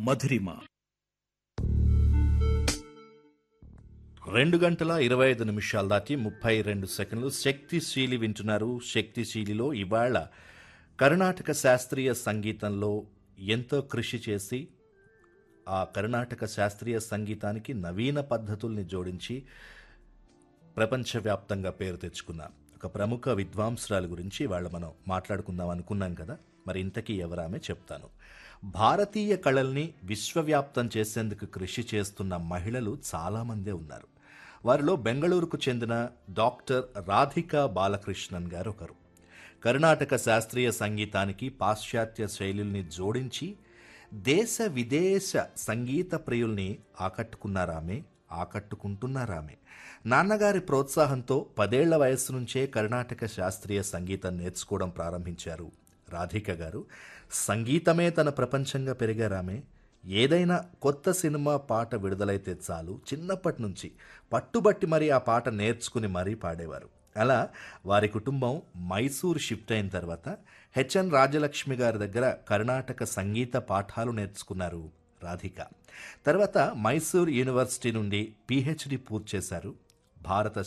మధురిమ రెండు గంటల ఇరవై ఐదు నిమిషాలు దాటి ముప్పై రెండు సెకండ్లు శక్తిశీలి వింటున్నారు శక్తిశీలిలో ఇవాళ కర్ణాటక శాస్త్రీయ సంగీతంలో ఎంతో కృషి చేసి ఆ కర్ణాటక శాస్త్రీయ సంగీతానికి నవీన పద్ధతుల్ని జోడించి ప్రపంచవ్యాప్తంగా పేరు తెచ్చుకున్న ఒక ప్రముఖ విద్వాంసురాలు గురించి ఇవాళ మనం మాట్లాడుకుందాం అనుకున్నాం కదా మరి ఇంతకీ ఎవరామె చెప్తాను భారతీయ కళల్ని విశ్వవ్యాప్తం చేసేందుకు కృషి చేస్తున్న మహిళలు చాలామందే ఉన్నారు వారిలో బెంగళూరుకు చెందిన డాక్టర్ రాధికా బాలకృష్ణన్ గారు ఒకరు కర్ణాటక శాస్త్రీయ సంగీతానికి పాశ్చాత్య శైలుల్ని జోడించి దేశ విదేశ సంగీత ప్రియుల్ని ఆకట్టుకున్నారామె ఆకట్టుకుంటున్నారామె నాన్నగారి ప్రోత్సాహంతో పదేళ్ల వయస్సు నుంచే కర్ణాటక శాస్త్రీయ సంగీతం నేర్చుకోవడం ప్రారంభించారు రాధిక గారు సంగీతమే తన ప్రపంచంగా పెరిగారామె ఏదైనా కొత్త సినిమా పాట విడుదలైతే చాలు చిన్నప్పటి నుంచి పట్టుబట్టి మరీ ఆ పాట నేర్చుకుని మరీ పాడేవారు అలా వారి కుటుంబం మైసూర్ షిఫ్ట్ అయిన తర్వాత హెచ్ఎన్ రాజలక్ష్మి గారి దగ్గర కర్ణాటక సంగీత పాఠాలు నేర్చుకున్నారు రాధిక తర్వాత మైసూర్ యూనివర్సిటీ నుండి పిహెచ్డి పూర్తి చేశారు భారత